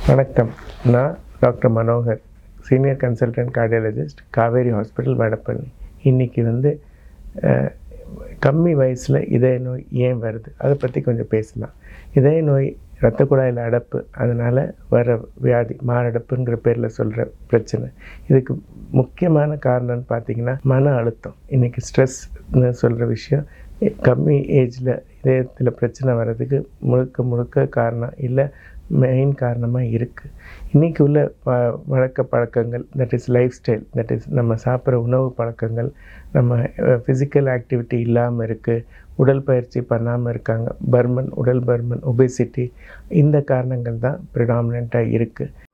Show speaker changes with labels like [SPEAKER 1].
[SPEAKER 1] வணக்கம் நான் doctor Manohar senior consultant cardiologist Kaveri hospital Vadapalani இன்றைக்கி வந்து அஹ், கம்மி வயசில் இதய நோய் ஏன் வருது அதை பற்றி கொஞ்சம் பேசலாம் இதய நோய் இரத்த குழாயில் அடைப்பு அதனால் வர வியாதி மாரடைப்புங்கிற பேரில் சொல்கிற பிரச்சனை இதுக்கு முக்கியமான காரணம்னு பார்த்தீங்கன்னா மன அழுத்தம் இன்றைக்கி ஸ்ட்ரெஸ்ன்னு சொல்கிற விஷயம் கம்மி ஏஜில் இதயத்தில் பிரச்சனை வர்றதுக்கு முழுக்க முழுக்க காரணம் இல்லை மெயின் காரணமாக இருக்குது இன்றைக்கி உள்ள ப வழக்க பழக்கங்கள் that is lifestyle that is நம்ம சாப்பிட்ற உணவு பழக்கங்கள் நம்ம ஃபிசிக்கல் ஆக்டிவிட்டி இல்லாமல் இருக்குது உடல் பயிற்சி பண்ணாமல் இருக்காங்க பர்மன் உடல் பர்மன் ஒபேசிட்டி இந்த காரணங்கள் தான் ப்ரிடாமினண்ட்டாக இருக்குது